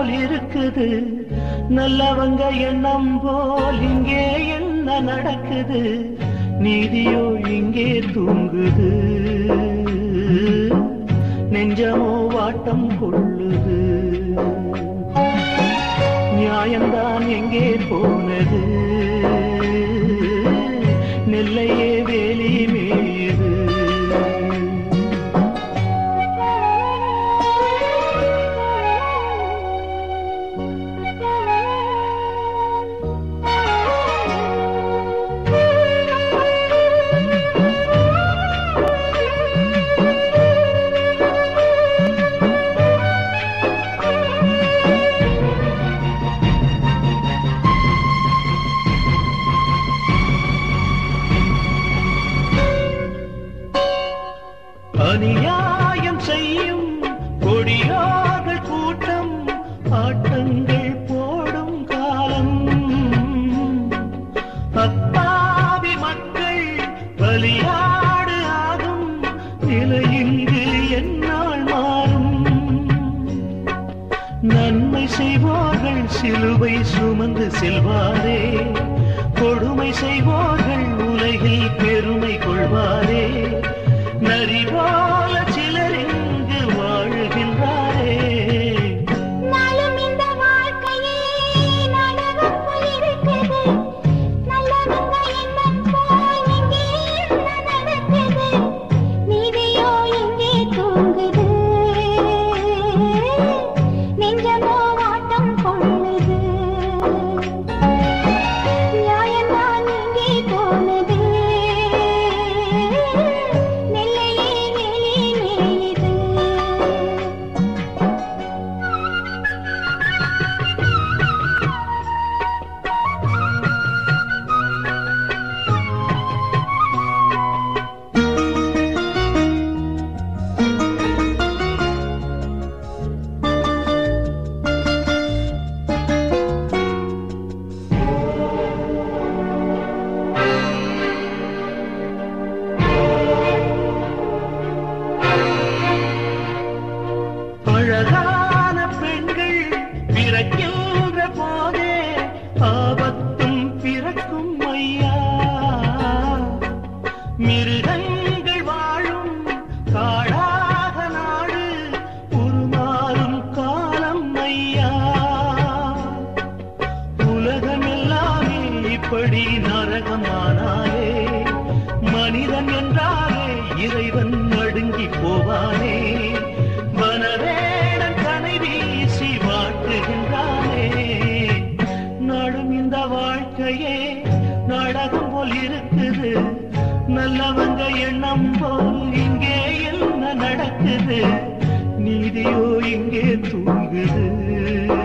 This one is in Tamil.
போல் இருக்குது நல்லவங்க எண்ணம் போல் இங்கே என்ன நடக்குது நீதியோ இங்கே தூங்குது நெஞ்சமோ வாட்டம் கொள்ளுது நியாயம்தான் எங்கே போனது நெல்லையே வேலி மேயுது அநியாயம் செய்யும் கொடியோர்கள் கூட்டம் ஆட்டங்கள் போடும் காலம் அப்பாவி மக்கள் பலியாடு ஆகும் நிலையிங்கு என்னால் மாறும் நன்மை செய்வோர்கள் சிலுவை சுமந்து செல்வாரே கொடுமை செய்வோர்கள் உலகில் பெருமை கொள்வாரே நரி போல சிலர் இங்கு வாழுகின்றாரே நாளும் இந்த வாழ்க்கையே நாடகம் போல் இருக்குது. நல்லவங்க எண்ணம் போல் இங்கே என்ன நடக்குது? நீதியோ இங்கே தூங்குது. நெஞ்சமோ வாட்டம் கொள்ளுது. நியாயம்தான் இங்கே போனது. நெல்லையே வெளி மேயுது. அழகான பெண்கள் பிறக்கின்ற போதே ஆபத்தும் பிறக்கும் ஐயா மிருகங்கள் வாழும் காடாக நாடு உருமாறும் காலம் ஐயா உலகம் எல்லாமே இப்படி நரகமானாலே மனிதன் என்றாலே இறைவன் நடுங்கி போவானே வனவேடன் கனை வீசி வாட்டுகின்றானே நாடும் இந்த வாழ்க்கையே நாடகம் போல் இருக்குது நல்லவங்க எண்ணம் போல் இங்கே என்ன நடக்குது நீதியோ இங்கே தூங்குது